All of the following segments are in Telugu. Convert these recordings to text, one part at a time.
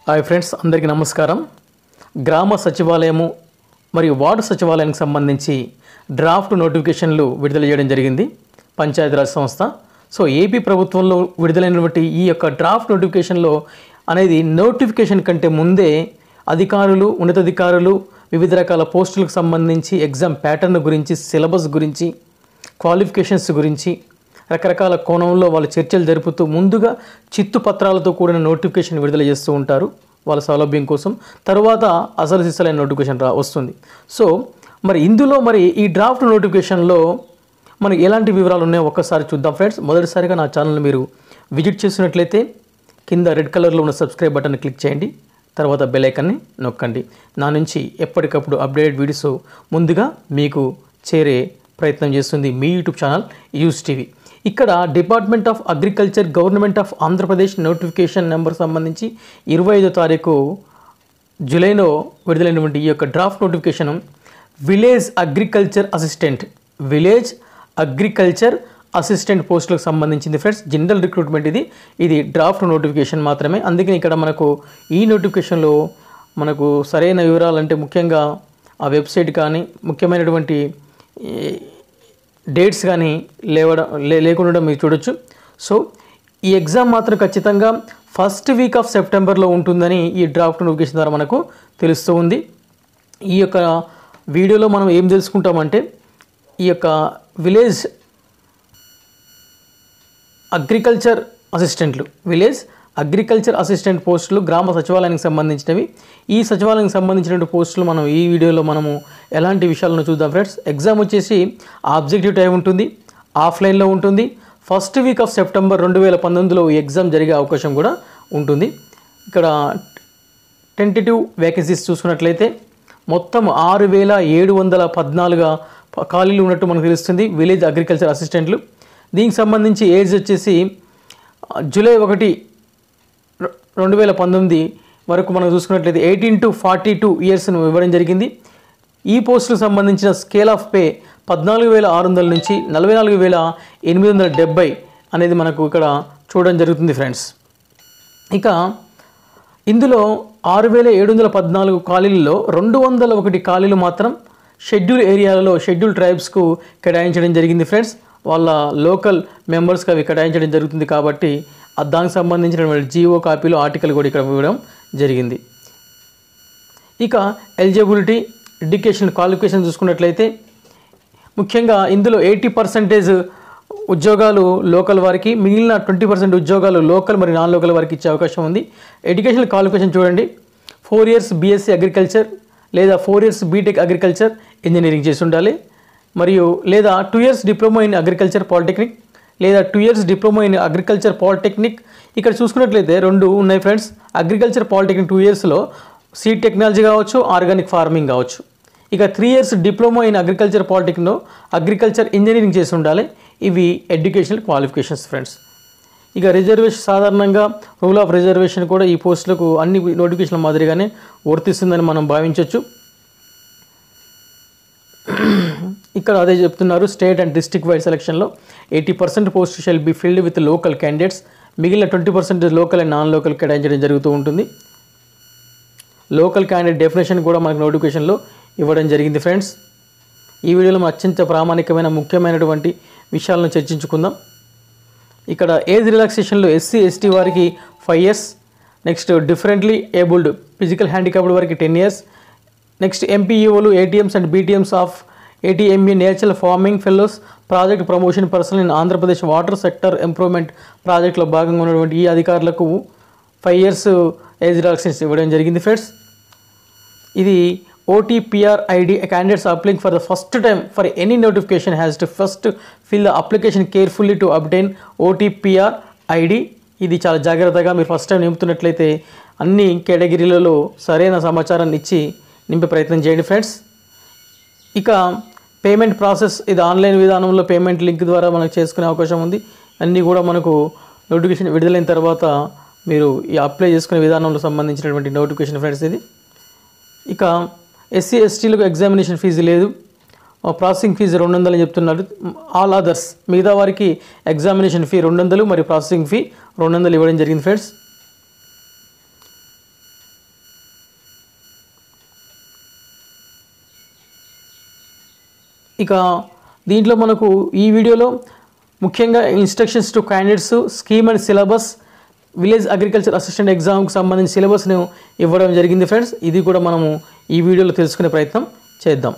హాయ్ ఫ్రెండ్స్ అందరికీ నమస్కారం గ్రామ సచివాలయము మరియు వార్డు సచివాలయానికి సంబంధించి డ్రాఫ్ట్ నోటిఫికేషన్లు విడుదల చేయడం జరిగింది పంచాయతీరాజ్ సంస్థ సో ఏపీ ప్రభుత్వంలో విడుదలైనటువంటి ఈ యొక్క డ్రాఫ్ట్ నోటిఫికేషన్లో అనేది నోటిఫికేషన్ కంటే ముందే అధికారులు ఉన్నతాధికారులు వివిధ రకాల పోస్టులకు సంబంధించి ఎగ్జామ్ ప్యాటర్న్ గురించి సిలబస్ గురించి క్వాలిఫికేషన్స్ గురించి రకరకాల కోణంలో వాళ్ళు చర్చలు జరుపుతూ ముందుగా చిత్తు పత్రాలతో కూడిన నోటిఫికేషన్ విడుదల చేస్తూ ఉంటారు వాళ్ళ సౌలభ్యం కోసం తర్వాత అసలు సిసలైన నోటిఫికేషన్ రా వస్తుంది సో మరి ఇందులో మరి ఈ డ్రాఫ్ట్ నోటిఫికేషన్లో మనకి ఎలాంటి వివరాలు ఉన్నాయో ఒక్కసారి చూద్దాం ఫ్రెండ్స్ మొదటిసారిగా నా ఛానల్ మీరు విజిట్ చేసినట్లయితే కింద రెడ్ కలర్లో ఉన్న సబ్స్క్రైబ్ బటన్ క్లిక్ చేయండి తర్వాత బెల్ ఐకాన్ని నొక్కండి నా నుంచి ఎప్పటికప్పుడు అప్డేట్ వీడియోస్ ముందుగా మీకు చేరే ప్రయత్నం చేస్తుంది మీ యూట్యూబ్ ఛానల్ యూస్ టీవీ ఇక్కడ department of agriculture government of Andhra Pradesh notification number సంబంధించి ఇరవై ఐదో తారీఖు జూలైలో విడుదలైనటువంటి ఈ యొక్క draft notification village agriculture assistant village agriculture assistant పోస్టులకు సంబంధించింది ఫ్రెండ్స్ జనరల్ రిక్రూట్మెంట్ ఇది ఇది డ్రాఫ్ట్ నోటిఫికేషన్ మాత్రమే అందుకని ఇక్కడ మనకు ఈ నోటిఫికేషన్లో మనకు సరైన వివరాలంటే ముఖ్యంగా ఆ వెబ్సైట్ కానీ ముఖ్యమైనటువంటి ఈ, డేట్స్ కానీ లేవడం లే లేకుండా మీరు చూడొచ్చు సో ఈ ఎగ్జామ్ మాత్రం ఖచ్చితంగా ఫస్ట్ వీక్ ఆఫ్ సెప్టెంబర్లో ఉంటుందని ఈ డ్రాఫ్ట్ నోటిఫికేషన్ ద్వారా మనకు తెలుస్తూ ఉంది ఈ యొక్క వీడియోలో మనం ఏం తెలుసుకుంటామంటే ఈ యొక్క విలేజ్ అగ్రికల్చర్ అసిస్టెంట్లు విలేజ్ అగ్రికల్చర్ అసిస్టెంట్ పోస్టులు గ్రామ సచివాలయానికి సంబంధించినవి ఈ సచివాలయానికి సంబంధించిన పోస్టులు మనం ఈ వీడియోలో మనము ఎలాంటి విషయాలను చూద్దాం ఫ్రెండ్స్ ఎగ్జామ్ వచ్చేసి ఆబ్జెక్టివ్ టైం ఉంటుంది ఆఫ్లైన్లో ఉంటుంది ఫస్ట్ వీక్ ఆఫ్ సెప్టెంబర్ రెండు వేల పంతొమ్మిదిలో ఈ ఎగ్జామ్ జరిగే అవకాశం కూడా ఉంటుంది ఇక్కడ టెంటేటివ్ వేకెన్సీస్ చూసుకున్నట్లయితే మొత్తం ఆరు వేల ఏడు వందల పద్నాలుగు ఖాళీలు ఉన్నట్టు మనకు తెలుస్తుంది విలేజ్ అగ్రికల్చర్ అసిస్టెంట్లు దీనికి సంబంధించి ఏజ్ వచ్చేసి ఆ, జూలై ఒకటి రె- రెండు వేల పంతొమ్మిది వరకు మనం చూసుకున్నట్లయితే ఎయిటీన్ టు ఫార్టీ టూ ఇయర్స్ను ఇవ్వడం జరిగింది ఈ పోస్టులకు సంబంధించిన స్కేల్ ఆఫ్ పే పద్నాలుగు వేల ఆరు వందల నుంచి నలభై నాలుగు వేల ఎనిమిది వందల డెబ్బై అనేది మనకు ఇక్కడ చూడడం జరుగుతుంది ఫ్రెండ్స్ ఇక ఇందులో ఆరు వేల ఏడు వందల పద్నాలుగు ఖాళీలలో రెండు వందల ఒకటి ఖాళీలు మాత్రం షెడ్యూల్ ఏరియాలలో షెడ్యూల్ ట్రైబ్స్కు కేటాయించడం జరిగింది ఫ్రెండ్స్ వాళ్ళ లోకల్ మెంబర్స్కి అవి కేటాయించడం జరుగుతుంది కాబట్టి ఆ దానికి సంబంధించిన జియో కాపీలు ఆర్టికల్ కూడా ఇక్కడ ఇవ్వడం జరిగింది ఇక ఎలిజిబిలిటీ ఎడ్యుకేషన్ క్వాలిఫికేషన్ చూసుకున్నట్లయితే ముఖ్యంగా ఇందులో ఎయిటీ పర్సెంటేజ్ ఉద్యోగాలు లోకల్ వారికి మిగిలిన ట్వంటీ పర్సెంట్ ఉద్యోగాలు లోకల్ మరియు నాన్ లోకల్ వారికి ఇచ్చే అవకాశం ఉంది ఎడ్యుకేషనల్ క్వాలిఫికేషన్ చూడండి ఫోర్ ఇయర్స్ బీఎస్సీ అగ్రికల్చర్ లేదా four years BTech agriculture engineering చేసి ఉండాలి మరియు లేదా two years diploma in agriculture polytechnic లేదా two years diploma in agriculture polytechnic ఇక్కడ చూసుకున్నట్లయితే రెండు ఉన్నాయి ఫ్రెండ్స్ అగ్రికల్చర్ పాలిటెక్నిక్ టూ ఇయర్స్లో సీడ్ టెక్నాలజీ కావచ్చు ఆర్గానిక్ ఫార్మింగ్ కావచ్చు ఇక three years diploma in agriculture పాలిటెక్నిక్లో అగ్రికల్చర్ ఇంజనీరింగ్ చేసి ఉండాలి ఇవి ఎడ్యుకేషనల్ క్వాలిఫికేషన్స్ ఫ్రెండ్స్ ఇక రిజర్వేషన్ సాధారణంగా రూల్ ఆఫ్ రిజర్వేషన్ కూడా ఈ పోస్టులకు అన్ని నోటిఫికేషన్ల మాదిరిగానే వర్తిస్తుందని మనం భావించవచ్చు ఇక్కడ అదే చెప్తున్నారు స్టేట్ అండ్ డిస్ట్రిక్ట్ వైడ్ సెలక్షన్లో eighty percent post shall be filled with local candidates మిగిలిన twenty percent local and non local కేటాయించడం జరుగుతూ ఉంటుంది లోకల్ క్యాండిడేట్ డెఫినేషన్ కూడా మనకు నోటిఫికేషన్లో ఇవ్వడం జరిగింది ఫ్రెండ్స్ ఈ వీడియోలో మనం అత్యంత ప్రామాణికమైన ముఖ్యమైనటువంటి విషయాలను చర్చించుకుందాం ఇక్కడ ఏజ్ రిలాక్సేషన్లో ఎస్సీ ఎస్టీ వారికి five years next differently abled physical handicapped వారికి టెన్ ఇయర్స్ నెక్స్ట్ ఎంపీఈఓలు ATMs and BTMs of ATME natural farming fellows project promotion person in Andhra Pradesh water sector improvement ప్రాజెక్ట్లో భాగంగా ఉన్నటువంటి ఈ అధికారులకు ఫైవ్ ఇయర్స్ ఏజ్ రిలాక్సేషన్ ఇవ్వడం జరిగింది ఫ్రెండ్స్ ఇది OTPR ID candidates applying for the first time for any notification has to first fill the application carefully to obtain OTPR ID ఇది చాలా జాగ్రత్తగా మీరు ఫస్ట్ టైం నింపుతున్నట్లయితే అన్ని కేటగిరీలలో సరైన సమాచారాన్ని ఇచ్చి నింపే ప్రయత్నం చేయండి ఫ్రెండ్స్ ఇక పేమెంట్ ప్రాసెస్ ఇది ఆన్లైన్ విధానంలో పేమెంట్ లింక్ ద్వారా మనకు చేసుకునే అవకాశం ఉంది అన్నీ కూడా మనకు నోటిఫికేషన్ విడుదలైన తర్వాత మీరు ఈ అప్లై చేసుకునే విధానంలో సంబంధించినటువంటి నోటిఫికేషన్ ఫ్రెండ్స్ ఇది ఇక ఎస్సీ ఎస్టీలకు ఎగ్జామినేషన్ ఫీజు లేదు ఆ, ప్రాసెసింగ్ ఫీజు రెండు వందలు అని చెప్తున్నారు ఆల్ అదర్స్ మిగతా వారికి ఎగ్జామినేషన్ ఫీ రెండు వందలు మరియు ప్రాసెసింగ్ ఫీ రెండు వందలు ఇవ్వడం జరిగింది ఫ్రెండ్స్ ఇక దీంట్లో మనకు ఈ వీడియోలో ముఖ్యంగా instructions to candidates scheme and syllabus village agriculture assistant ఎగ్జామ్కి సంబంధించిన సిలబస్ను ఇవ్వడం జరిగింది ఫ్రెండ్స్ ఇది కూడా మనము ఈ వీడియోలో తెలుసుకునే ప్రయత్నం చేద్దాం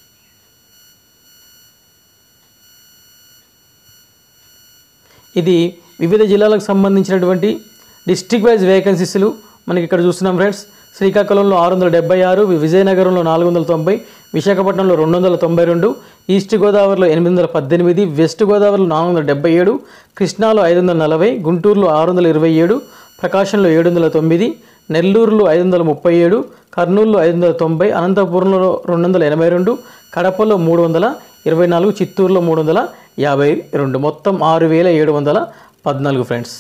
ఇది వివిధ జిల్లాలకు సంబంధించినటువంటి డిస్ట్రిక్ట్ వైజ్ వేకెన్సీస్లు మనకి ఇక్కడ చూస్తున్నాం ఫ్రెండ్స్ శ్రీకాకుళంలో ఆరు వందల డెబ్బై ఆరు విజయనగరంలో నాలుగు వందల తొంభై విశాఖపట్నంలో రెండు వందల తొంభై రెండు ఈస్ట్ గోదావరిలో ఎనిమిది వందల పద్దెనిమిది వెస్ట్ గోదావరిలో నాలుగు వందల డెబ్బై ఏడు కృష్ణాలో ఐదు వందల నలభై గుంటూరులో ఆరు వందల ఇరవై ఏడు ప్రకాశంలో ఏడు వందల తొమ్మిది నెల్లూరులో ఐదు వందల ముప్పై ఏడు కర్నూలులో ఐదు వందల తొంభై అనంతపురంలో రెండు వందల ఎనభై రెండు కడపలో మూడు వందల ఇరవై నాలుగు చిత్తూరులో మూడు వందల యాభై రెండు మొత్తం ఆరు వేల ఏడు వందల పద్నాలుగు ఫ్రెండ్స్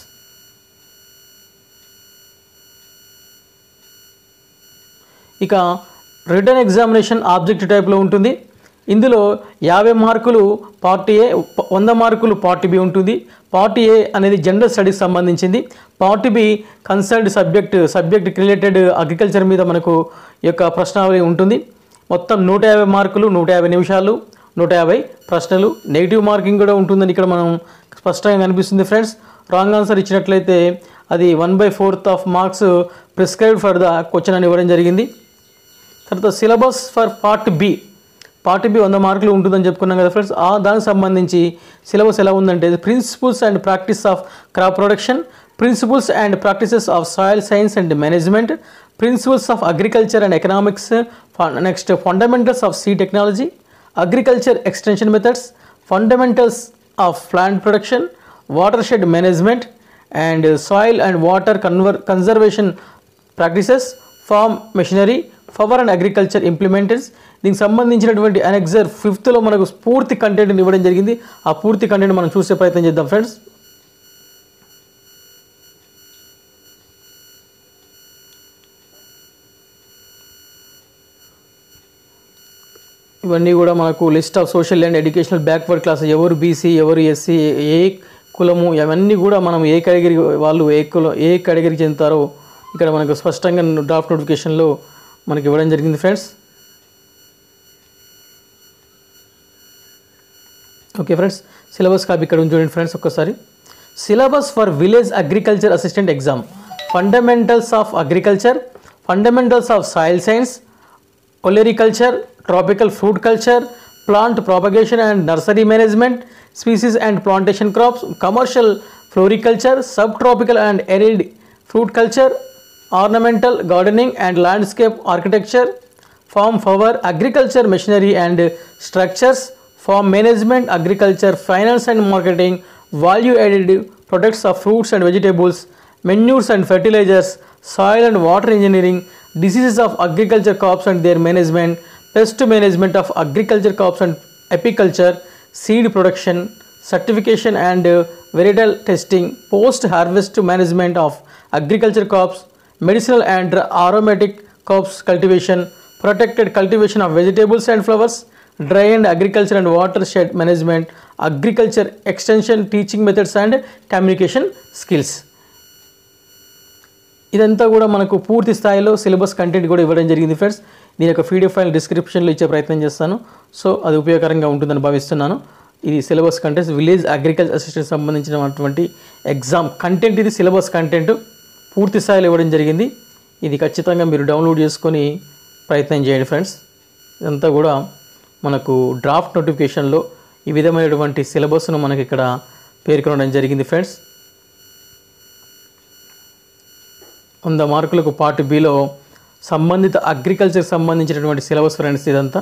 ఇక రిటర్న్ ఎగ్జామినేషన్ ఆబ్జెక్టివ్ టైప్లో ఉంటుంది ఇందులో యాభై మార్కులు పార్టీ ఏ వంద మార్కులు పార్టీ బి ఉంటుంది పార్టీ ఏ అనేది జనరల్ స్టడీస్ సంబంధించింది part B concerned subject subject related agriculture మీద మనకు ఈ యొక్క ప్రశ్నావళి ఉంటుంది మొత్తం నూట యాభై మార్కులు నూట యాభై నిమిషాలు నూట యాభై ప్రశ్నలు నెగిటివ్ మార్కింగ్ కూడా ఉంటుందని ఇక్కడ మనం స్పష్టంగా కనిపిస్తుంది ఫ్రెండ్స్ రాంగ్ ఆన్సర్ ఇచ్చినట్లయితే అది one by fourth of marks prescribed for the question అని ఇవ్వడం జరిగింది తర్వాత syllabus for part B part B వంద మార్కులు ఉంటుందని చెప్పుకున్నాం కదా ఫ్రెండ్స్ ఆ దానికి సంబంధించి సిలబస్ ఎలా ఉందంటే principles and practice of crop production principles and practices of soil science and management principles of agriculture and economics next fundamentals of seed technology agriculture extension methods fundamentals of plant production watershed management and soil and water conver conservation practices farm machinery power and agriculture implementers దీనికి సంబంధించినటువంటి అనెక్సర్ ఫిఫ్త్లో మనకు పూర్తి కంటెంట్ని ఇవ్వడం జరిగింది ఆ పూర్తి కంటెంట్ మనం చూసే ప్రయత్నం చేద్దాం ఫ్రెండ్స్ ఇవన్నీ కూడా మనకు list of social and educational backward class ఎవరు బీసీ ఎవరు ఎస్సీ ఏ కులము ఇవన్నీ కూడా మనం ఏ కేటగిరీ వాళ్ళు ఏ కులం ఏ కేటగిరీకి చెందుతారో ఇక్కడ మనకు స్పష్టంగా డ్రాఫ్ట్ నోటిఫికేషన్లో మనకి ఇవ్వడం జరిగింది friends okay friends syllabus copy ఇక్కడ ఉంది చూడండి ఫ్రెండ్స్ ఒక్కసారి syllabus for village agriculture assistant exam fundamentals of agriculture fundamentals of soil science olericulture tropical fruit culture plant propagation and nursery management species and plantation crops commercial floriculture subtropical and arid fruit culture ornamental gardening and landscape architecture farm power agriculture machinery and structures farm management agriculture finance and marketing value added products of fruits and vegetables manures and fertilisers soil and water engineering diseases of agriculture crops and their management, pest management of agriculture crops and apiculture, seed production, certification and uh, varietal testing, post-harvest management of agriculture crops, medicinal and aromatic crops cultivation, protected cultivation of vegetables and flowers, dry and agriculture and watershed management, agriculture extension teaching methods and communication skills. ఇదంతా కూడా మనకు పూర్తి స్థాయిలో సిలబస్ కంటెంట్ కూడా ఇవ్వడం జరిగింది ఫ్రెండ్స్ దీని యొక్క పీడిఎఫ్ ఫైల్ డిస్క్రిప్షన్లో ఇచ్చే ప్రయత్నం చేస్తాను సో అది ఉపయోగకరంగా ఉంటుందని భావిస్తున్నాను ఇది syllabus contents village agriculture assistant సంబంధించినటువంటి ఎగ్జామ్ కంటెంట్ ఇది సిలబస్ కంటెంట్ పూర్తి స్థాయిలో ఇవ్వడం జరిగింది ఇది ఖచ్చితంగా మీరు డౌన్లోడ్ చేసుకొని ప్రయత్నం చేయండి ఫ్రెండ్స్ ఇదంతా కూడా మనకు డ్రాఫ్ట్ నోటిఫికేషన్లో ఈ విధమైనటువంటి సిలబస్ను మనకి ఇక్కడ పేర్కొనడం జరిగింది ఫ్రెండ్స్ వంద మార్కులకు పార్ట్ బిలో సంబంధిత అగ్రికల్చర్ సంబంధించినటువంటి సిలబస్ ఫ్రెండ్స్ ఇదంతా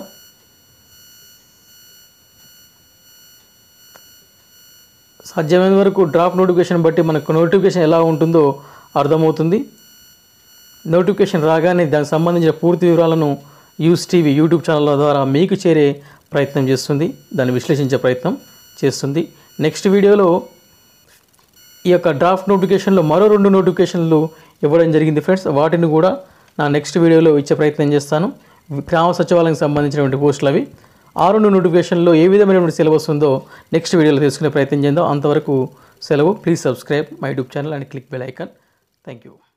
సాధ్యమైన వరకు డ్రాప్ నోటిఫికేషన్ బట్టి మనకు నోటిఫికేషన్ ఎలా ఉంటుందో అర్థమవుతుంది నోటిఫికేషన్ రాగానే దానికి సంబంధించిన పూర్తి వివరాలను యూస్ టీవీ యూట్యూబ్ ఛానల్ ద్వారా మీకు చేరే ప్రయత్నం చేస్తుంది దాన్ని విశ్లేషించే ప్రయత్నం చేస్తుంది నెక్స్ట్ వీడియోలో ఈ యొక్క డ్రాఫ్ట్ నోటిఫికేషన్లో మరో రెండు నోటిఫికేషన్లు ఇవ్వడం జరిగింది ఫ్రెండ్స్ వాటిని కూడా నా నెక్స్ట్ వీడియోలో ఇచ్చే ప్రయత్నం చేస్తాను గ్రామ సచివాలయం సంబంధించినటువంటి పోస్టులు అవి ఆ రెండు నోటిఫికేషన్లో ఏ విధమైనటువంటి సిలబస్ ఉందో నెక్స్ట్ వీడియోలో తెలుసుకునే ప్రయత్నం చేద్దాం అంతవరకు సెలవు please subscribe my YouTube channel and click bell icon thank you